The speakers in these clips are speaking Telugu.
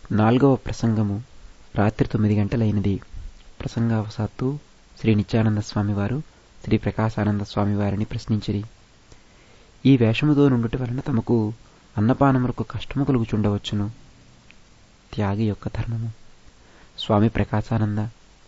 నాలుగవ ప్రసంగము రాత్రి తొమ్మిది గంటలైనది ప్రసంగావశాత్తు శ్రీ నిత్యానంద స్వామివారు శ్రీ ప్రకాశానంద స్వామివారిని ప్రశ్నించిరి ఈ వేషముతో నుండుట వలన తమకు అన్నపానములకు కష్టము కలుగుచుండవచ్చును త్యాగి యొక్క ధర్మము స్వామి ప్రకాశానంద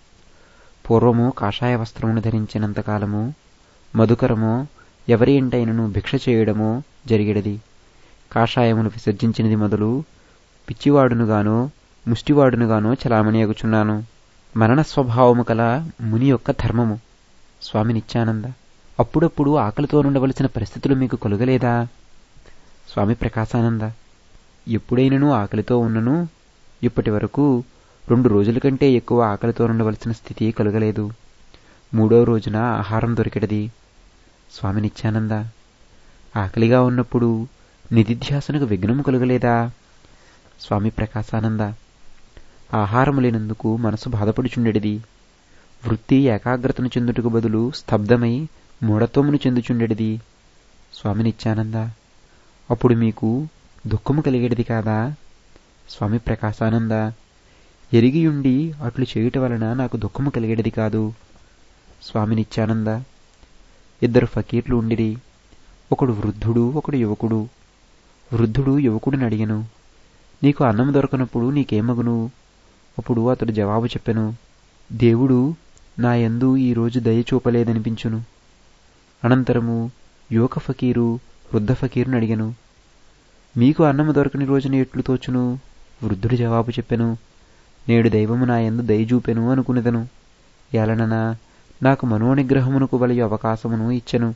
పూర్వము కాషాయ వస్త్రమును ధరించినంతకాలము మధుకరమో ఎవరి ఇంటైనను భిక్ష చేయడమో జరిగిడది కాషాయమును విసర్జించినది మొదలు పిచ్చివాడునుగానో ముష్టివాడునుగానో చలామణియగుచున్నాను మరణ స్వభావము కల ముని యొక్క ధర్మము స్వామి నిత్యానంద అప్పుడప్పుడు ఆకలితో నుండవలసిన పరిస్థితులు మీకు కలుగలేదా స్వామి ప్రకాశానంద ఎప్పుడైనను ఆకలితో ఉన్నను ఇప్పటి వరకు రెండు రోజుల కంటే ఎక్కువ ఆకలితో ఉండవలసిన స్థితి కలుగలేదు మూడో రోజున ఆహారం దొరికెడది స్వామి నిత్యానంద ఆకలిగా ఉన్నప్పుడు నిధిధ్యాసనకు విఘ్నము కలుగలేదా స్వామి ప్రకాశానంద ఆహారము లేనందుకు మనసు బాధపడుచుండెడిది వృత్తి ఏకాగ్రతను చెందుటకు బదులు స్తబ్దమై మూఢత్వమును చెందుచుండెడిది స్వామి నిత్యానంద అప్పుడు మీకు దుఃఖము కలిగేటిది కాదా స్వామి ప్రకాశానంద ఎరిగియుండి అట్లు చేయుట వలన నాకు దుఃఖము కలిగేటిది కాదు స్వామి నిత్యానంద ఇద్దరు ఫకీర్లు ఉండిరి ఒకడు వృద్ధుడు ఒకడు యువకుడు వృద్ధుడు యువకుడిని అడిగను నీకు అన్నం దొరకనప్పుడు నీకేమగును అప్పుడు అతడు జవాబు చెప్పెను దేవుడు నా యందు ఈరోజు దయ చూపలేదనిపించును అనంతరము యువక ఫకీరు వృద్ధ ఫకీరుని అడిగను మీకు అన్నము దొరకని రోజున ఎట్లు తోచును వృద్ధుడు జవాబు చెప్పెను నేడు దైవము నా యందు దయ చూపెను అనుకునేదను ఎలననా నాకు మనోనిగ్రహమునకు బలి అవకాశమును ఇచ్చెను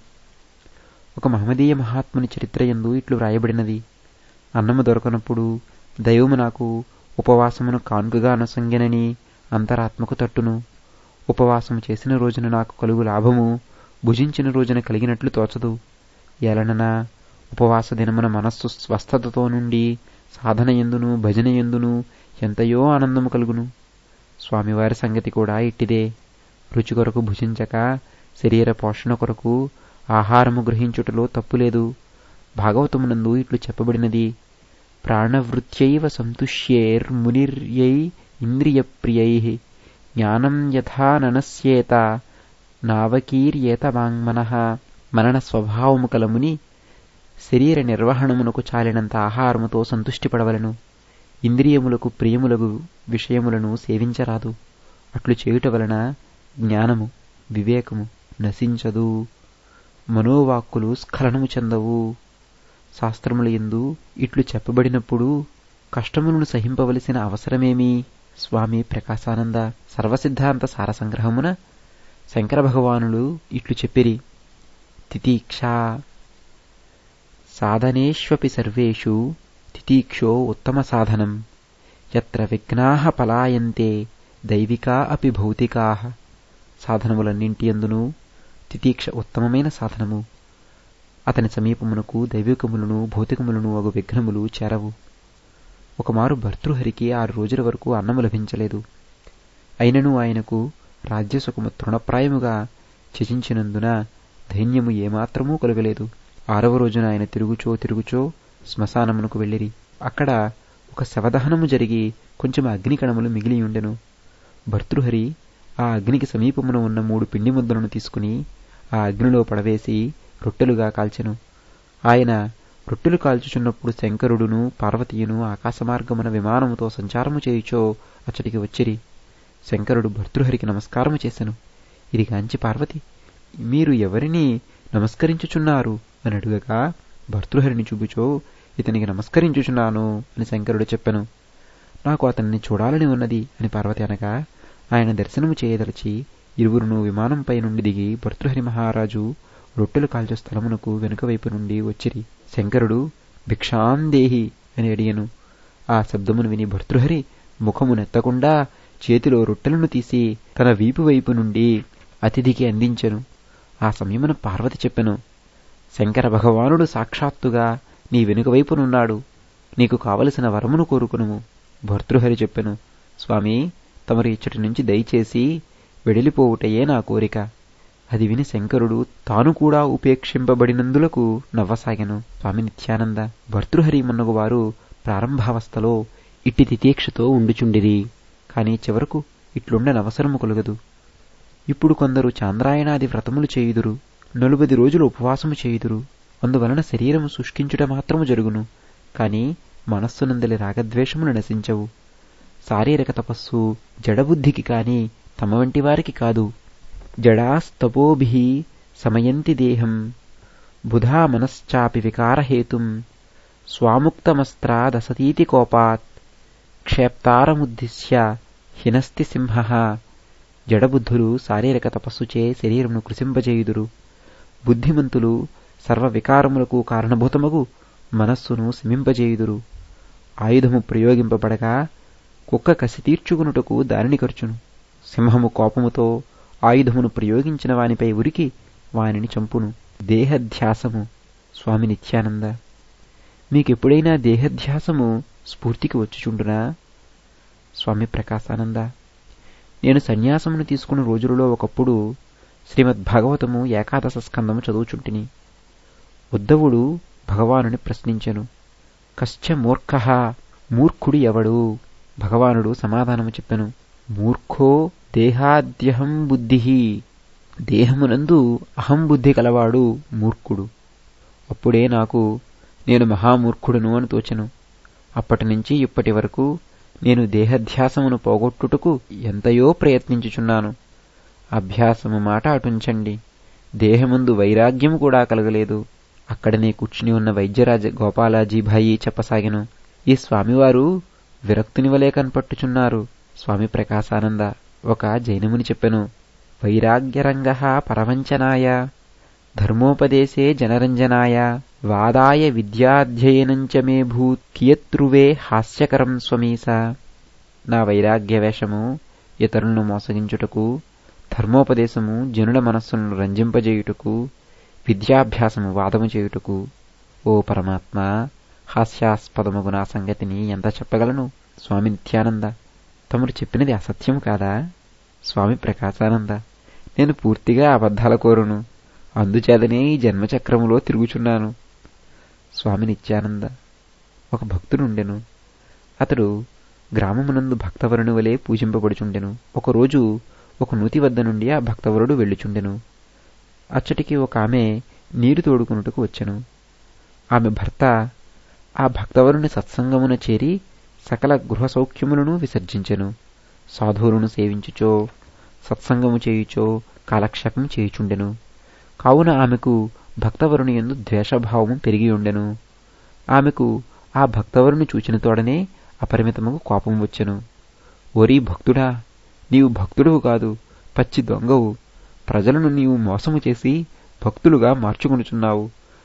ఒక మహమ్మదీయ మహాత్ముని చరిత్ర యందు ఇట్లు వ్రాయబడినది అన్నము దొరకనప్పుడు దైవము నాకు ఉపవాసమును కానుకగా అనసంగెనని అంతరాత్మకు తట్టును ఉపవాసము చేసిన రోజున నాకు కలుగు లాభము భుజించిన రోజున కలిగినట్లు తోచదు ఎలననా ఉపవాస దినమున మనస్సు స్వస్థతతో నుండి సాధన ఎందును భజన ఎందును ఎంతయో ఆనందము కలుగును స్వామివారి సంగతి కూడా ఇట్టిదే రుచి కొరకు భుజించక శరీర పోషణ కొరకు ఆహారము గ్రహించుటలో తప్పులేదు భాగవతమునందు ఇట్లు చెప్పబడినది ప్రాణవృత్యైవ సంతుష్యేర్మునిర్యై ఇంద్రియప్రియై జ్ఞానం యథా ననస్యేత నావకీర్యేత వాంగ్మనః మరణ స్వభావము కలముని శరీర నిర్వహణమునకు చాలినంత ఆహారముతో సంతుష్టిపడవలను ఇంద్రియములకు ప్రియములకు విషయములను సేవించరాదు అట్లు చేయుట వలన జ్ఞానము వివేకము నశించదు మనోవాక్కులు స్ఖలనము చెందవు శాస్త్రముల ఎందు ఇట్లు చెప్పబడినప్పుడు కష్టములను సహింపవలసిన అవసరమేమి స్వామి ప్రకాశానంద సర్వసిద్ధాంత సారసంగ్రహమున శంకర భగవానులు ఇట్లు చెప్పిరి తితీక్షా సాధనేష్వపి సర్వేషు తితీక్షో ఉత్తమ సాధనం ఎత్ర విఘ్నాః పలాయంతే దైవికా అపి భౌతికా సాధనములన్నింటి ఎందును తితీక్ష ఉత్తమమైన సాధనము అతని సమీపమునకు దైవికములను భౌతికములను అగు విఘ్నములు చేరవు ఒకమారు భర్తృహరికి ఆరు రోజుల వరకు అన్నము లభించలేదు అయినను ఆయనకు రాజ్యసుఖము తృణప్రాయముగా త్యజించినందున ధైన్యము ఏమాత్రమూ కలగలేదు ఆరవ రోజున ఆయన తిరుగుచో తిరుగుచో శ్మశానమునకు వెళ్ళిరి అక్కడ ఒక శవదహనము జరిగి కొంచెం అగ్నికణములు మిగిలి ఉండెను భర్తృహరి ఆ అగ్నికి సమీపమున ఉన్న మూడు పిండి ముద్దలను తీసుకుని ఆ అగ్నిలో పడవేసి రొట్టెలుగా కాల్చెను ఆయన రొట్టెలు కాల్చుచున్నప్పుడు శంకరుడును పార్వతీయును ఆకాశమార్గమున విమానముతో సంచారము చేయుచో అచ్చటికి వచ్చిరి శంకరుడు భర్తృహరికి నమస్కారము చేసెను ఇది గాంచి పార్వతి మీరు ఎవరిని నమస్కరించుచున్నారు అని అడుగగా భర్తృహరిని చూపుచో ఇతనికి నమస్కరించుచున్నాను అని శంకరుడు చెప్పెను నాకు అతన్ని చూడాలని ఉన్నది అని పార్వతి అనగా ఆయన దర్శనము చేయదలచి ఇరువురును విమానంపై నుండి దిగి భర్తృహరి మహారాజు రొట్టెలు కాల్చే స్థలమునకు వెనుక వైపు నుండి వచ్చిరి శంకరుడు భిక్షాందేహి అని అడిగను ఆ శబ్దమును విని భర్తృహరి ముఖము నెత్తకుండా చేతిలో రొట్టెలను తీసి తన వీపు వైపు నుండి అతిథికి అందించెను ఆ సమయమున పార్వతి చెప్పెను శంకర భగవానుడు సాక్షాత్తుగా నీ వెనుక వైపునున్నాడు నీకు కావలసిన వరమును కోరుకునుము భర్తృహరి చెప్పెను స్వామి తమరు ఇచ్చటి నుంచి దయచేసి వెడిలిపోవుటయే నా కోరిక అది విని శంకరుడు తాను కూడా ఉపేక్షింపబడినందులకు నవ్వసాగెను స్వామి నిత్యానంద భర్తృహరి మున్నగు వారు ప్రారంభావస్థలో ఇట్టి తితీక్షతో ఉండుచుండిరి కాని చివరకు ఇట్లుండనవసరము కలుగదు ఇప్పుడు కొందరు చాంద్రాయణాది వ్రతములు చేయుదురు నలుబది రోజులు ఉపవాసము చేయుదురు అందువలన శరీరము శుష్కించుట మాత్రము జరుగును కాని మనస్సునందలి రాగద్వేషములు నశించవు శారీరక తపస్సు జడబుద్ధికి కాని తమ వంటి వారికి కాదు జడాస్తపోభి సమయంతి దేహం బుధా మనశ్చాపి వికారహేతుం స్వాముక్తమస్త్రాదసతీతి కోపాత్ క్షేప్తారముద్దిశ్య హినస్తి సింహ జడబుద్ధులు శారీరక తపస్సుచే శరీరమును కృశింపజేయుదురు బుద్ధిమంతులు సర్వ వికారములకు కారణభూతమగు మనస్సును శమింపజేయుదురు ఆయుధము ప్రయోగింపబడగా కుక్క కసి తీర్చుకునుటకు దానిని ఖర్చును సింహము కోపముతో ఆయుధమును ప్రయోగించిన వానిపై ఉరికి వానిని చంపును దేహధ్యాసము స్వామి నిత్యానంద మీకెప్పుడైనా దేహధ్యాసము స్ఫూర్తికి వచ్చుచుండునా స్వామి ప్రకాశానంద నేను సన్యాసమును తీసుకున్న రోజులలో ఒకప్పుడు శ్రీమద్ భాగవతము ఏకాదశ స్కందము చదువుచుంటిని ఉద్ధవుడు భగవానుని ప్రశ్నించెను కశ్చ మూర్ఖ మూర్ఖుడు ఎవడు భగవానుడు సమాధానము చెప్పెను మూర్ఖో దేహాద్యహం బుద్ధి దేహమునందు అహం బుద్ధి కలవాడు మూర్ఖుడు అప్పుడే నాకు నేను మహామూర్ఖుడును అని తోచెను అప్పటి నుంచి ఇప్పటి వరకు నేను దేహధ్యాసమును పోగొట్టుటకు ఎంతయో ప్రయత్నించుచున్నాను అభ్యాసము మాట అటుంచండి దేహముందు వైరాగ్యము కూడా కలగలేదు అక్కడనే కూర్చుని ఉన్న వైద్యరాజ గోపాలాజీభాయి చెప్పసాగెను ఈ స్వామివారు విరక్తుని వలే కనపట్టుచున్నారు స్వామి ప్రకాశానంద ఒక జైనముని చెప్పెను వైరాగ్యరంగ పరవంచనాయ ధర్మోపదేశే జనరంజనాయ వాదాయ విద్యాధ్యయనంచ మే భూత్ కియత్రువే హాస్యకరం స్వమీస నా వైరాగ్య వేషము ఇతరులను మోసగించుటకు ధర్మోపదేశము జనుల మనస్సును రంజింపజేయుటకు విద్యాభ్యాసము వాదము చేయుటకు ఓ పరమాత్మ హాస్యాస్పదమగు నా సంగతిని ఎంత చెప్పగలను స్వామి నిత్యానంద తమరు చెప్పినది అసత్యం కాదా స్వామి ప్రకాశానంద నేను పూర్తిగా అబద్ధాల కోరును అందుచేతనే ఈ జన్మచక్రములో తిరుగుచున్నాను స్వామి నిత్యానంద ఒక భక్తుడుండెను అతడు గ్రామమునందు భక్తవరుని వలె పూజింపబడుచుండెను ఒకరోజు ఒక నూతి వద్ద నుండి ఆ భక్తవరుడు వెళ్ళుచుండెను అచ్చటికి ఒక ఆమె నీరు తోడుకునుటకు వచ్చెను ఆమె భర్త ఆ భక్తవరుని సత్సంగమున చేరి సకల గృహ సౌఖ్యములను విసర్జించెను సాధువులను సేవించుచో సత్సంగము చేయుచో కాలక్షేపం చేయుచుండెను కావున ఆమెకు భక్తవరుని ఎందు ద్వేషభావము పెరిగి ఉండెను ఆమెకు ఆ భక్తవరుని చూచిన తోడనే అపరిమితముగు కోపం వచ్చెను ఓరీ భక్తుడా నీవు భక్తుడువు కాదు పచ్చి దొంగవు ప్రజలను నీవు మోసము చేసి భక్తులుగా మార్చుకొనుచున్నావు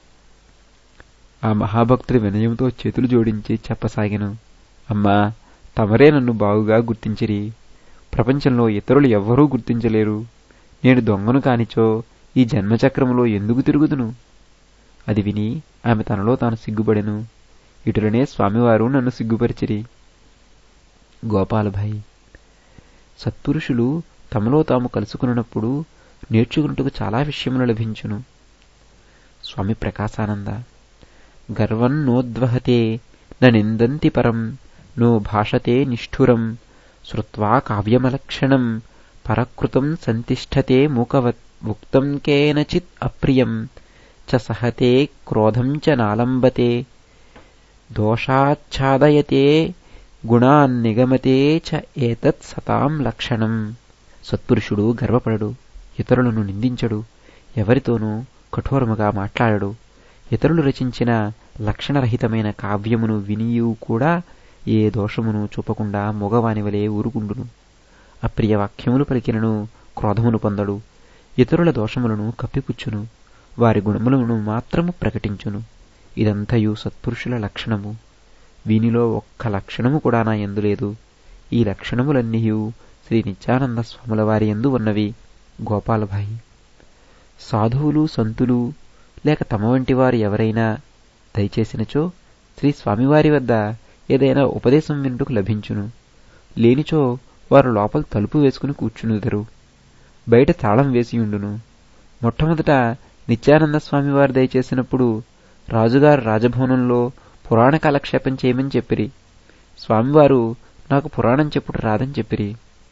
ఆ మహాభక్తుడి వినయంతో చేతులు జోడించి చెప్పసాగెను అమ్మా తమరే నన్ను బాగుగా గుర్తించిరి ప్రపంచంలో ఇతరులు ఎవ్వరూ గుర్తించలేరు నేను దొంగను కానిచో ఈ జన్మచక్రములో ఎందుకు తిరుగుదును అది విని ఆమె తనలో తాను సిగ్గుపడెను ఇటులనే స్వామివారు నన్ను సిగ్గుపరిచిరి గోపాలభాయి సత్పురుషులు తమలో తాము కలుసుకున్నప్పుడు నేర్చుకున్నట్టుకు చాలా విషయములు లభించును స్వామి ప్రకాశానంద గర్వం నోద్వహతే నిందంతి పరం నో భాషతే నిష్ఠురం శ్రుత్వా కావ్యమలక్షణం పరకృతం సంతిష్టతే మూకవత్ ఉక్తం కేనచిత్ అప్రియం చ సహతే క్రోధం చ నాలంబతే దోషాచ్ఛాదయతే గుణాన్ నిగమతే చ ఏతత్ సతాం లక్షణం సత్పురుషుడు గర్వపడడు ఇతరులను నిందించడు ఎవరితోనూ కఠోరముగా మాట్లాడడు ఇతరులు రచించిన లక్షణరహితమైన కావ్యమును వినియు కూడా ఏ దోషమును చూపకుండా మొగవాని వలె ఊరుకుండును అప్రియ వాక్యములు పలికినను క్రోధమును పొందడు ఇతరుల దోషములను కప్పిపుచ్చును వారి గుణములను మాత్రము ప్రకటించును ఇదంతయు సత్పురుషుల లక్షణము వీనిలో ఒక్క లక్షణము కూడా నా ఎందులేదు ఈ లక్షణములన్నీయు శ్రీ నిత్యానంద స్వాముల వారి ఎందు ఉన్నవి గోపాలభాయి సాధువులు సంతులు లేక తమ వంటి వారు ఎవరైనా దయచేసినచో శ్రీ స్వామివారి వద్ద ఏదైనా ఉపదేశం వినుటకు లభించును లేనిచో వారు లోపల తలుపు వేసుకుని కూర్చునుదరు బయట తాళం వేసి ఉండును మొట్టమొదట నిత్యానంద స్వామివారు దయచేసినప్పుడు రాజుగారు రాజభవనంలో పురాణ కాలక్షేపం చేయమని చెప్పిరి స్వామివారు నాకు పురాణం చెప్పుడు రాదని చెప్పిరి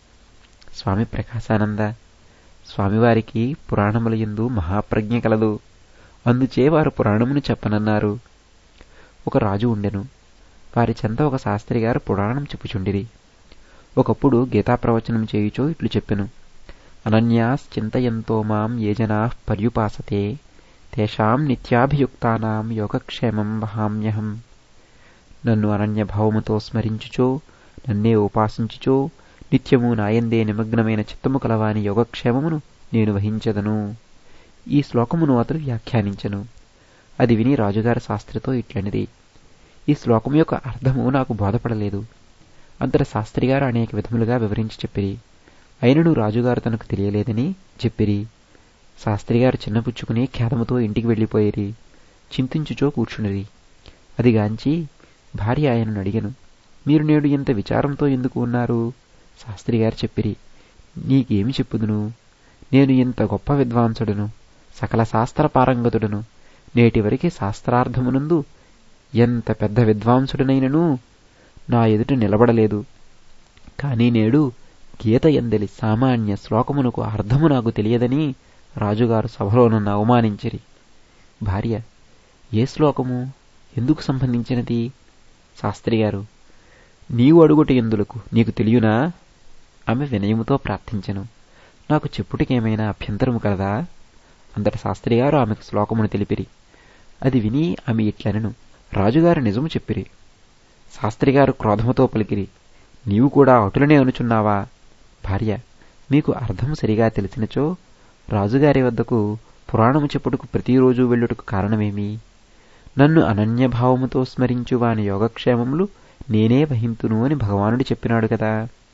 స్వామి ప్రకాశానంద స్వామివారికి పురాణముల యందు మహాప్రజ్ఞ కలదు అందుచే వారు పురాణమును చెప్పనన్నారు ఒక రాజు ఉండెను వారి చెంత ఒక శాస్త్రి గారు పురాణం చెప్పుచుండిరి ఒకప్పుడు గీతా ప్రవచనం చేయుచో ఇట్లు చెప్పెను అనన్యాశ్చింతయంతో మాం ఏ జనా పర్యుపాసతే తేషాం నిత్యాభియుక్తానాం యోగక్షేమం వహామ్యహం నన్ను అనన్యభావముతో స్మరించుచో నన్నే ఉపాసించుచో నిత్యము నాయందే నిమగ్నమైన చిత్తము కలవాని యోగక్షేమమును నేను వహించదను ఈ శ్లోకమును అతడు వ్యాఖ్యానించను అది విని రాజుగారి శాస్త్రితో ఇట్లనిది ఈ శ్లోకం యొక్క అర్థము నాకు బోధపడలేదు అంతట శాస్త్రిగారు అనేక విధములుగా వివరించి చెప్పిరి అయినను రాజుగారు తనకు తెలియలేదని చెప్పిరి శాస్త్రిగారు చిన్నపుచ్చుకుని ఖేదముతో ఇంటికి వెళ్ళిపోయిరి చింతించుచో కూర్చునిరి అదిగాంచి భార్య ఆయనను అడిగను మీరు నేడు ఇంత విచారంతో ఎందుకు ఉన్నారు శాస్త్రిగారు చెప్పిరి నీకేమి చెప్పుదును నేను ఇంత గొప్ప విద్వాంసుడును సకల శాస్త్ర పారంగతుడును నేటివరకు శాస్త్రార్థమునందు ఎంత పెద్ద విద్వాంసుడనైనను నా ఎదుట నిలబడలేదు కాని నేడు గీత ఎందలి సామాన్య శ్లోకమునకు అర్థము నాకు తెలియదని రాజుగారు సభలో నన్ను అవమానించిరి భార్య ఏ శ్లోకము ఎందుకు సంబంధించినది శాస్త్రిగారు నీవు అడుగుట ఎందులకు నీకు తెలియనా ఆమె వినయముతో ప్రార్థించెను నాకు చెప్పుటికేమైనా అభ్యంతరము కలదా అంతట శాస్త్రిగారు ఆమెకు శ్లోకమును తెలిపిరి అది విని ఆమె ఇట్లనెను రాజుగారు నిజము చెప్పిరి శాస్త్రిగారు క్రోధముతో పలికిరి నీవు కూడా అటులనే అనుచున్నావా భార్య మీకు అర్థము సరిగా తెలిసినచో రాజుగారి వద్దకు పురాణము చెప్పుటకు ప్రతిరోజు వెళ్ళుటకు కారణమేమి నన్ను అనన్యభావముతో స్మరించు వాని యోగక్షేమములు నేనే వహింతును అని భగవానుడు చెప్పినాడు కదా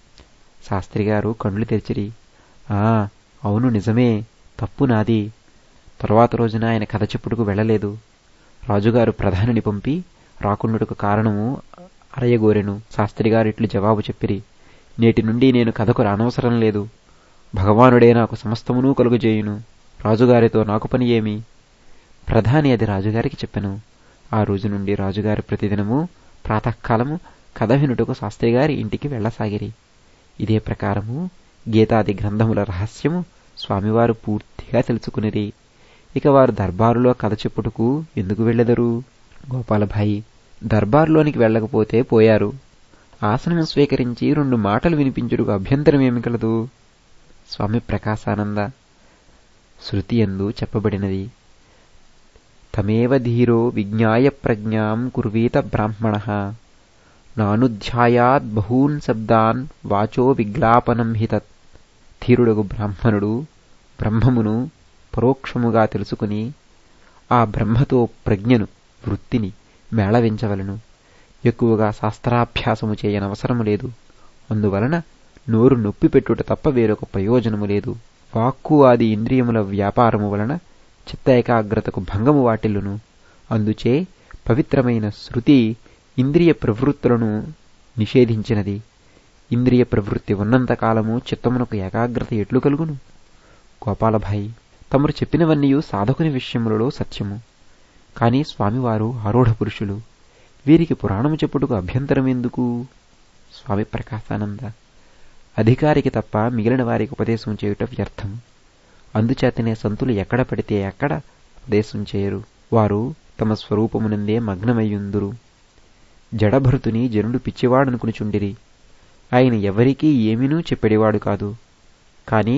శాస్త్రిగారు కండ్లు తెరిచిరి ఆ అవును నిజమే తప్పు నాది తరువాత రోజున ఆయన కథ చెప్పుటకు వెళ్ళలేదు రాజుగారు ప్రధానిని పంపి రాకుండుటకు కారణము అరయగోరెను శాస్త్రిగారు ఇట్లు జవాబు చెప్పిరి నేటి నుండి నేను కథకు రానవసరం లేదు భగవానుడే నాకు సమస్తమునూ కలుగజేయును రాజుగారితో నాకు పని ఏమి ప్రధాని అది రాజుగారికి చెప్పెను ఆ రోజు నుండి రాజుగారు ప్రతిదినము ప్రాతకాలము కథ వినుటకు శాస్త్రిగారి ఇంటికి వెళ్లసాగిరి ఇదే ప్రకారము గీతాది గ్రంథముల రహస్యము స్వామివారు పూర్తిగా తెలుసుకునిరి ఇక వారు దర్బారులో కథ చెప్పుటకు ఎందుకు వెళ్ళెదరు గోపాలభాయి దర్బారులోనికి వెళ్ళకపోతే పోయారు ఆసనం స్వీకరించి రెండు మాటలు వినిపించుటకు అభ్యంతరమేమి కలదు స్వామి ప్రకాశానంద శృతి ఎందు చెప్పబడినది తమేవ ధీరో విజ్ఞాయ ప్రజ్ఞాం కుర్వీత బ్రాహ్మణ నానుధ్యాయాద్ బహూన్ శబ్దాన్ వాచో విగ్లాపనం హితత్ ధీరుడగు బ్రాహ్మణుడు బ్రహ్మమును పరోక్షముగా తెలుసుకుని ఆ బ్రహ్మతో ప్రజ్ఞను వృత్తిని మేళవించవలను ఎక్కువగా శాస్త్రాభ్యాసము చేయనవసరము లేదు అందువలన నోరు నొప్పి పెట్టుట తప్ప వేరొక ప్రయోజనము లేదు వాక్కు ఆది ఇంద్రియముల వ్యాపారము వలన చిత్త ఏకాగ్రతకు భంగము వాటిల్లును అందుచే పవిత్రమైన శృతి ఇంద్రియ ప్రవృత్తులను నిషేధించినది ఇంద్రియ ప్రవృత్తి ఉన్నంతకాలము చిత్తమునకు ఏకాగ్రత ఎట్లు కలుగును గోపాలభాయి తమరు చెప్పినవన్నీ సాధకుని విషయములలో సత్యము కాని స్వామివారు ఆరూఢ పురుషులు వీరికి పురాణము చెప్పుటకు అభ్యంతరం ఎందుకు స్వామి ప్రకాశానంద అధికారికి తప్ప మిగిలిన వారికి ఉపదేశం చేయుట వ్యర్థం అందుచేతనే సంతులు ఎక్కడ పడితే అక్కడ ఉపదేశం చేయరు వారు తమ స్వరూపమునందే మగ్నమయ్యుందురు జడభరుతుని జనుడు పిచ్చివాడనుకునిచుండిరి ఆయన ఎవరికీ ఏమీనూ చెప్పెడివాడు కాదు కాని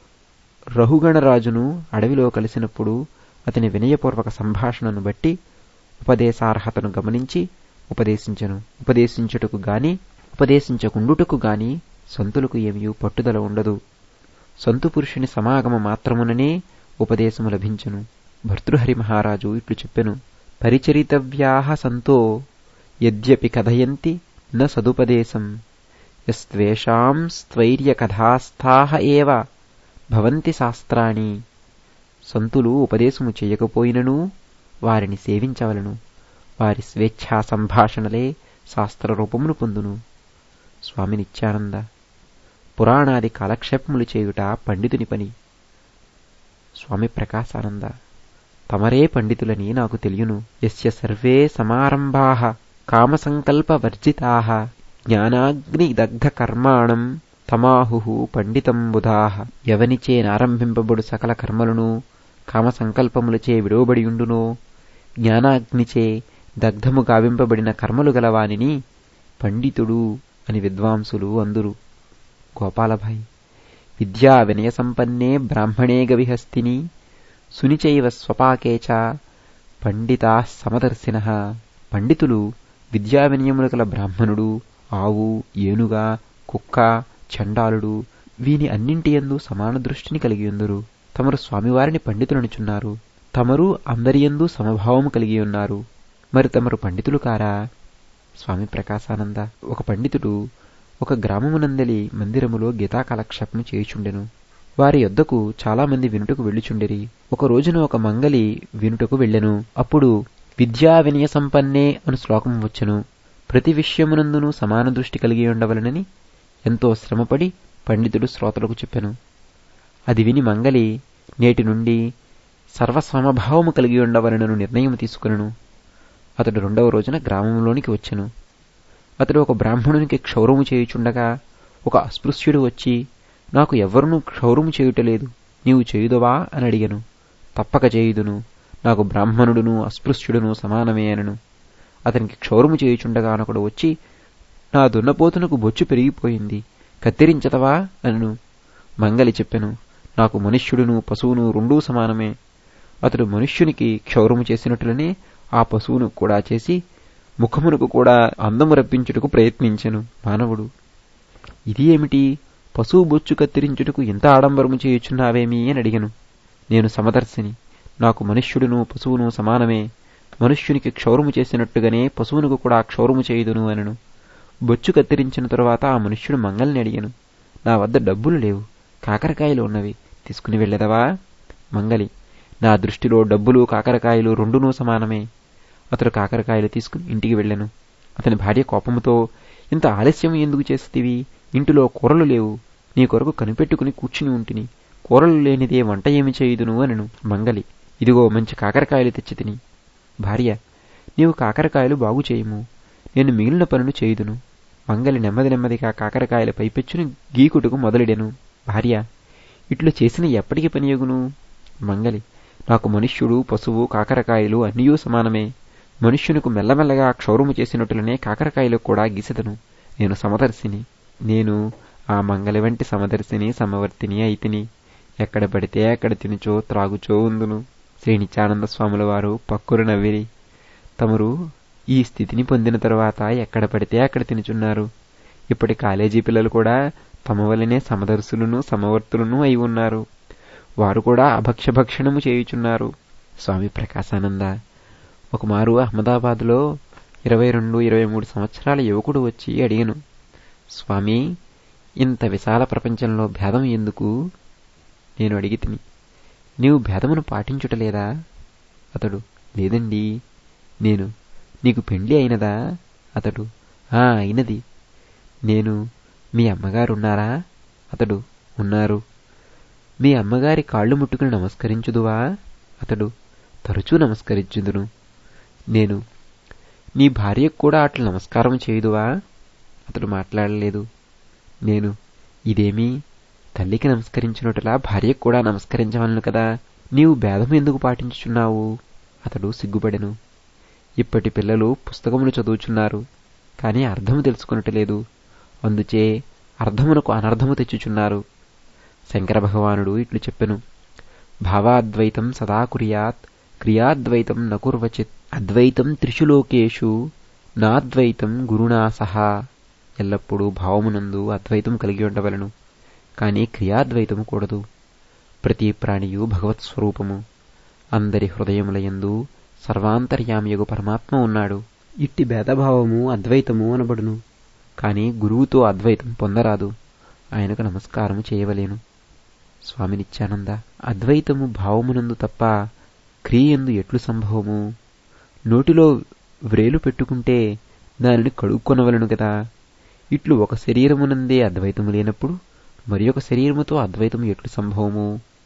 రహుగణరాజును అడవిలో కలిసినప్పుడు అతని వినయపూర్వక సంభాషణను బట్టి ఉపదేశార్హతను గమనించి ఉపదేశించను ఉపదేశించుటకు గాని ఉపదేశించకుండుటకు గాని సంతులకు ఏమీ పట్టుదల ఉండదు సంతు పురుషుని సమాగమ మాత్రముననే ఉపదేశము లభించును భర్తృహరి మహారాజు ఇట్లు చెప్పెను పరిచరితవ్యాహ సంతో యద్యపి కథయంతి న సదుపదేశం యస్త్వేషాం స్త్వైర్య కథాస్థాహ ఏవ భవంతి శాస్త్రాణి సంతులు ఉపదేశము చేయకపోయినను వారిని సేవించవలను వారి స్వేచ్ఛా సంభాషణలే శాస్త్రరూపమును పొందును స్వామి నిత్యానంద పురాణాది కాలక్షేపములు చేయుట పండితుని పని స్వామి ప్రకాశానంద తమరే పండితులని నాకు తెలియను ఎస్య సర్వే సమారంభా కామసంకల్ప వర్జితా జ్ఞానాగ్నిదగ్ధ కర్మాణం తమాహు పండితం బుధాహ ఎవనిచే నారంభింపబడు సకల కర్మలను కామ సంకల్పములచే విడవబడియుండునో జ్ఞానాగ్నిచే దగ్ధము గావింపబడిన కర్మలు గలవానిని పండితుడు అని విద్వాంసులు అందురు గోపాలభాయ్ విద్యా వినయ సంపన్నే బ్రాహ్మణే గవిహస్తిని సునిచైవ స్వపాకే చ పండితా సమదర్శిన పండితులు విద్యా వినయములు గల బ్రాహ్మణుడు ఆవు ఏనుగా కుక్క చండాలుడు వీని అన్నింటియందు సమాన దృష్టిని కలిగి ఉందరు తమరు స్వామివారిని పండితులనుచున్నారు తమరు అందరియందు సమభావము కలిగి ఉన్నారు మరి తమరు పండితులు కారా స్వామి ప్రకాశానంద ఒక పండితుడు ఒక గ్రామమునందలి మందిరములో గీతా కాలక్షేపం చేయుచుండెను వారి యొద్దకు చాలా మంది వినుటకు వెళ్ళుచుండిరి ఒక రోజున ఒక మంగలి వినుటకు వెళ్ళెను అప్పుడు విద్యా వినయ సంపన్నే అను శ్లోకం వచ్చెను ప్రతి విషయమునందును సమాన దృష్టి కలిగి ఉండవలనని ఎంతో శ్రమపడి పండితుడు శ్రోతలకు చెప్పెను అది విని మంగలి నేటి నుండి సర్వసమభావము కలిగి ఉండవలనను నిర్ణయం తీసుకునను అతడు రెండవ రోజున గ్రామంలోనికి వచ్చెను అతడు ఒక బ్రాహ్మణునికి క్షౌరము చేయుచుండగా ఒక అస్పృశ్యుడు వచ్చి నాకు ఎవ్వరునూ క్షౌరము చేయుటలేదు నీవు చేయుదవా అని అడిగను తప్పక చేయుదును నాకు బ్రాహ్మణుడును అస్పృశ్యుడును సమానమే అనను అతనికి క్షౌరము చేయుచుండగా ఒకడు వచ్చి నా దున్నపోతునకు బొచ్చు పెరిగిపోయింది కత్తిరించదవా అనను మంగలి చెప్పెను నాకు మనుష్యుడును పశువును రెండూ సమానమే అతడు మనుష్యునికి క్షౌరము చేసినట్లనే ఆ పశువును కూడా చేసి ముఖమునకు కూడా అందము రప్పించుటకు ప్రయత్నించెను మానవుడు ఇది ఏమిటి పశువు బొచ్చు కత్తిరించుటకు ఇంత ఆడంబరము చేయుచున్నావేమి అని అడిగను నేను సమదర్శిని నాకు మనుష్యుడును పశువును సమానమే మనుష్యునికి క్షౌరము చేసినట్టుగానే పశువునకు కూడా క్షౌరము చేయుదును అనను బొచ్చు కత్తిరించిన తరువాత ఆ మనుష్యుడు మంగల్ని అడిగాను నా వద్ద డబ్బులు లేవు కాకరకాయలు ఉన్నవి తీసుకుని వెళ్ళెదవా మంగలి నా దృష్టిలో డబ్బులు కాకరకాయలు రెండునూ సమానమే అతడు కాకరకాయలు తీసుకుని ఇంటికి వెళ్ళాను అతని భార్య కోపముతో ఇంత ఆలస్యం ఎందుకు చేస్తీవి ఇంటిలో కూరలు లేవు నీ కొరకు కనిపెట్టుకుని కూర్చుని ఉంటిని కూరలు లేనిదే వంట ఏమి చేయుదును అనను మంగలి ఇదిగో మంచి కాకరకాయలు తెచ్చి తిని భార్య నీవు కాకరకాయలు బాగు చేయము నేను మిగిలిన పనులు చేయుదును మంగలి నెమ్మది నెమ్మదిగా కాకరకాయల పైపెచ్చుని గీకుటకు మొదలెడెను భార్య ఇట్లు చేసిన ఎప్పటికి పనియగును మంగలి నాకు మనుష్యుడు పశువు కాకరకాయలు అన్నీయూ సమానమే మనుష్యునికి మెల్లమెల్లగా క్షౌరము చేసినట్లునే కాకరకాయలకు కూడా గీసెదను నేను సమదర్శిని నేను ఆ మంగలి వంటి సమదర్శిని సమవర్తిని అయితిని ఎక్కడ పడితే అక్కడ తినుచో త్రాగుచో ఉందును శ్రీ నిత్యానంద స్వాముల వారు పక్కురు నవ్విరి తమరు ఈ స్థితిని పొందిన తరువాత ఎక్కడ పడితే అక్కడ తినుచున్నారు ఇప్పటి కాలేజీ పిల్లలు కూడా తమ వలనే సమదర్శులను సమవర్తులను అయి ఉన్నారు వారు కూడా అభక్ష్యభక్షణము చేయుచున్నారు స్వామి ప్రకాశానంద ఒకమారు అహ్మదాబాద్లో ఇరవై రెండు ఇరవై మూడు సంవత్సరాల యువకుడు వచ్చి అడిగను స్వామి ఇంత విశాల ప్రపంచంలో భేదం ఎందుకు నేను అడిగి తిని నీవు భేదమును పాటించుటలేదా అతడు లేదండి నేను నీకు పెండ్లి అయినదా అతడు ఆ అయినది నేను మీ అమ్మగారున్నారా అతడు ఉన్నారు మీ అమ్మగారి కాళ్ళు ముట్టుకుని నమస్కరించుదువా అతడు తరచూ నమస్కరించుదును నేను నీ భార్యకు కూడా అట్లా నమస్కారం చేయుదువా అతడు మాట్లాడలేదు నేను ఇదేమీ తల్లికి నమస్కరించినట్టులా భార్యకు కూడా నమస్కరించవలను కదా నీవు భేదం ఎందుకు పాటించుచున్నావు అతడు సిగ్గుపడెను ఇప్పటి పిల్లలు పుస్తకములు చదువుచున్నారు కాని అర్థము తెలుసుకునటలేదు అందుచే అర్థమునకు అనర్థము తెచ్చుచున్నారు శంకర భగవానుడు ఇట్లు చెప్పెను భావాద్వైతం సదా కుర్యాత్ క్రియాద్వైతం నకుర్వచిత్ అద్వైతం త్రిషు లోకేషు నాద్వైతం గురునా సహా ఎల్లప్పుడూ భావమునందు అద్వైతం కలిగి ఉండవలను కాని క్రియాద్వైతము కూడదు ప్రతి ప్రాణియు భగవత్ స్వరూపము అందరి హృదయములయందు సర్వాంతర్యామియగు పరమాత్మ ఉన్నాడు ఇట్టి భేదభావము అద్వైతము అనబడును కాని గురువుతో అద్వైతం పొందరాదు ఆయనకు నమస్కారము చేయవలేను స్వామి నిత్యానంద అద్వైతము భావమునందు తప్ప క్రియందు ఎట్లు సంభవము నోటిలో వ్రేలు పెట్టుకుంటే దానిని కడుక్కొనవలను కదా ఇట్లు ఒక శరీరమునందే అద్వైతము లేనప్పుడు మరి ఒక శరీరముతో అద్వైతము ఎట్లు సంభవము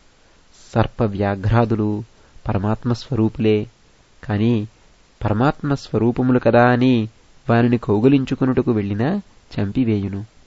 సర్ప వ్యాఘ్రాదులు పరమాత్మ స్వరూపులే కాని పరమాత్మ స్వరూపములు కదా అని వానిని కౌగలించుకునుటకు వెళ్ళినా చంపివేయును